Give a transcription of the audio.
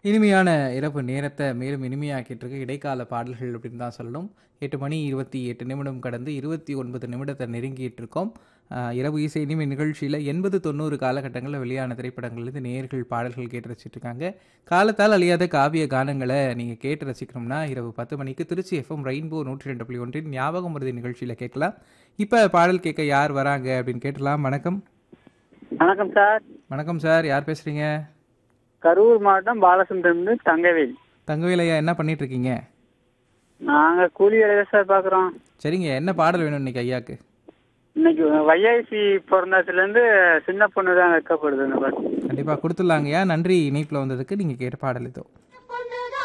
இனிமையான இரவு நேரத்தை மேலும் இனிமையாக்கிட்டு இருக்கு இடைக்கால பாடல்கள் அப்படின்னு தான் சொல்லணும் எட்டு மணி இருபத்தி எட்டு நிமிடம் கடந்து இருபத்தி ஒன்பது நிமிடத்தை நெருங்கிட்டு இருக்கோம் ஆஹ் இரவு இசை இனிமை நிகழ்ச்சியில் எண்பது தொண்ணூறு காலகட்டங்களில் வெளியான திரைப்படங்கள்லேருந்து நேர்கள் பாடல்கள் கேட்டு ரசிச்சிட்டு இருக்காங்க காலத்தால் அழியாத காவிய கானங்களை நீங்கள் கேட்டு ரசிக்கணும்னா இரவு பத்து மணிக்கு திருச்சி எஃப்எம் ரெயின்போ நூற்றி ரெண்டு புள்ளி ஒன்றின் ஞாபகம் மருதி நிகழ்ச்சியில் கேட்கலாம் இப்போ பாடல் கேட்க யார் வராங்க அப்படின்னு கேட்டலாம் வணக்கம் வணக்கம் சார் வணக்கம் சார் யார் பேசுகிறீங்க கரூர் மாவட்டம் பாலசுந்தரம் தங்கவேல் தங்கவேலையா என்ன பண்ணிட்டு இருக்கீங்க நாங்க கூலி வேலையை சார் பாக்குறோம் சரிங்க என்ன பாடல் வேணும் இன்னைக்கு ஐயாக்கு இன்னைக்கு வைஐசி பிறந்ததுல இருந்து சின்ன பொண்ணு தான் வைக்கப்படுது இந்த பாட்டு கண்டிப்பாக கொடுத்துடலாங்கய்யா நன்றி இணைப்பில் வந்ததுக்கு நீங்கள் கேட்ட பாடல் இதோ